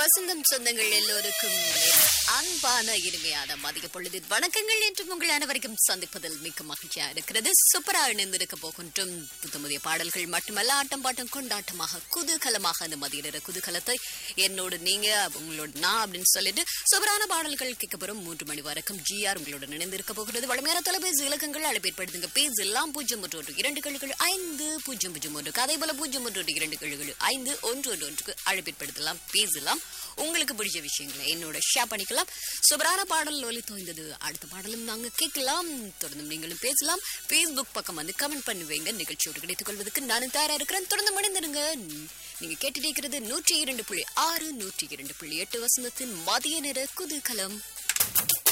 வசந்தம் சொந்தங்கள் எல்லோருக்கும் என் அன்பான இனிமையான மதிய பொழுது வணக்கங்கள் என்று உங்கள் அனைவருக்கும் சந்திப்பதில் மிக்க மகிழ்ச்சியா இருக்கிறது சூப்பரா இணைந்திருக்க போகின்றும் புத்த புதிய பாடல்கள் மட்டுமல்ல ஆட்டம் பாட்டம் கொண்டாட்டமாக குதூகலமாக அந்த மதிய நேர குதூகலத்தை என்னோடு நீங்க உங்களோட நான் அப்படின்னு சொல்லிட்டு சூப்பரான பாடல்கள் கேட்கப்படும் மூன்று மணி வரைக்கும் ஜிஆர் உங்களோட இணைந்திருக்க போகிறது வளமையான தொலைபேசி இலக்கங்கள் அழைப்பேற்படுத்துங்க பேஸ் எல்லாம் பூஜ்ஜியம் ஒன்று ஒன்று இரண்டு கழுகள் ஐந்து பூஜ்ஜியம் பூஜ்ஜியம் ஒன்று அதே போல பூஜ்ஜியம் ஒன்று ஒன்று இரண்டு கழுகள் ஐந்து ஒன்று ஒன்று ஒன்றுக்கு அழைப்பேற்படுத்தலாம் பேசலாம் உங்களுக்கு பிடிச்ச விஷயங்களை என்னோட ஷேர் பண்ணிக்கலாம் சூப்பரான பாடல் ஒலி தோய்ந்தது அடுத்த பாடலும் நாங்க கேட்கலாம் தொடர்ந்து நீங்களும் பேசலாம் ஃபேஸ்புக் பக்கம் வந்து கமெண்ட் பண்ணுவீங்க நிகழ்ச்சியோடு கிடைத்துக் கொள்வதற்கு நானும் தயாரா இருக்கிறேன் தொடர்ந்து மணிந்திருங்க நீங்க கேட்டுட்டு இருக்கிறது நூற்றி இரண்டு புள்ளி ஆறு நூற்றி இரண்டு புள்ளி எட்டு வசந்தத்தின் மதிய நேர குதூகலம்